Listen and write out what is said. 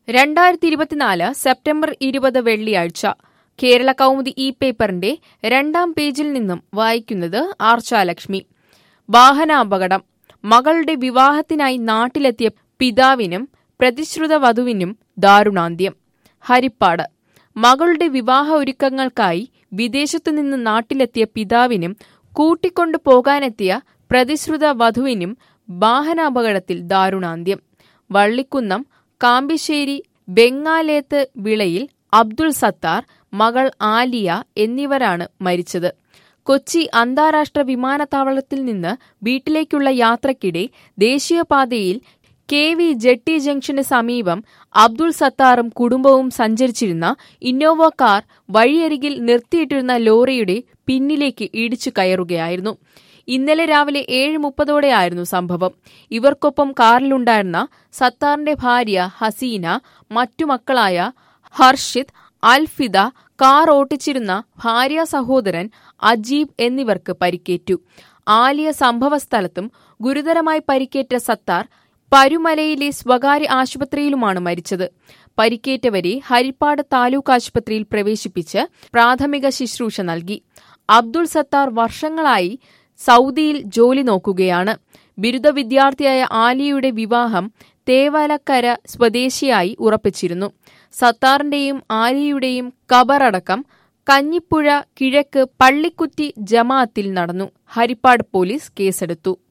രണ്ടായിരത്തി ഇരുപത്തിനാല് സെപ്റ്റംബർ ഇരുപത് വെള്ളിയാഴ്ച കേരള കൗമുദി ഇ പേപ്പറിന്റെ രണ്ടാം പേജിൽ നിന്നും വായിക്കുന്നത് ആർച്ചാലക്ഷ്മി വാഹനാപകടം മകളുടെ വിവാഹത്തിനായി നാട്ടിലെത്തിയ പിതാവിനും പ്രതിശ്രുത വധുവിനും ദാരുണാന്ത്യം ഹരിപ്പാട് മകളുടെ വിവാഹ ഒരുക്കങ്ങൾക്കായി വിദേശത്തുനിന്ന് നാട്ടിലെത്തിയ പിതാവിനും കൂട്ടിക്കൊണ്ടു പോകാനെത്തിയ പ്രതിശ്രുത വധുവിനും വാഹനാപകടത്തിൽ ദാരുണാന്ത്യം വള്ളിക്കുന്നം കാമ്പിശ്ശേരി ബെങ്ങാലേത്ത് വിളയിൽ അബ്ദുൾ സത്താർ മകൾ ആലിയ എന്നിവരാണ് മരിച്ചത് കൊച്ചി അന്താരാഷ്ട്ര വിമാനത്താവളത്തിൽ നിന്ന് വീട്ടിലേക്കുള്ള യാത്രക്കിടെ ദേശീയപാതയിൽ കെ വി ജെട്ടി ജംഗ്ഷന് സമീപം അബ്ദുൾ സത്താറും കുടുംബവും സഞ്ചരിച്ചിരുന്ന ഇന്നോവ കാർ വഴിയരികിൽ നിർത്തിയിട്ടിരുന്ന ലോറിയുടെ പിന്നിലേക്ക് ഇടിച്ചു കയറുകയായിരുന്നു ഇന്നലെ രാവിലെ ഏഴ് മുപ്പതോടെയായിരുന്നു സംഭവം ഇവർക്കൊപ്പം കാറിലുണ്ടായിരുന്ന സത്താറിന്റെ ഭാര്യ ഹസീന മറ്റു മക്കളായ ഹർഷിത് അൽഫിദ കാർ ഓട്ടിച്ചിരുന്ന ഭാര്യ സഹോദരൻ അജീബ് എന്നിവർക്ക് പരിക്കേറ്റു ആലിയ സംഭവസ്ഥലത്തും ഗുരുതരമായി പരിക്കേറ്റ സത്താർ പരുമലയിലെ സ്വകാര്യ ആശുപത്രിയിലുമാണ് മരിച്ചത് പരിക്കേറ്റവരെ ഹരിപ്പാട് താലൂക്ക് ആശുപത്രിയിൽ പ്രവേശിപ്പിച്ച് പ്രാഥമിക ശുശ്രൂഷ നൽകി അബ്ദുൾ സത്താർ വർഷങ്ങളായി സൗദിയിൽ ജോലി നോക്കുകയാണ് ബിരുദ വിദ്യാർത്ഥിയായ ആലിയയുടെ വിവാഹം തേവലക്കര സ്വദേശിയായി ഉറപ്പിച്ചിരുന്നു സത്താറിന്റെയും ആലിയയുടെയും കബറടക്കം കഞ്ഞിപ്പുഴ കിഴക്ക് പള്ളിക്കുറ്റി ജമാഅത്തിൽ നടന്നു ഹരിപ്പാട് പോലീസ് കേസെടുത്തു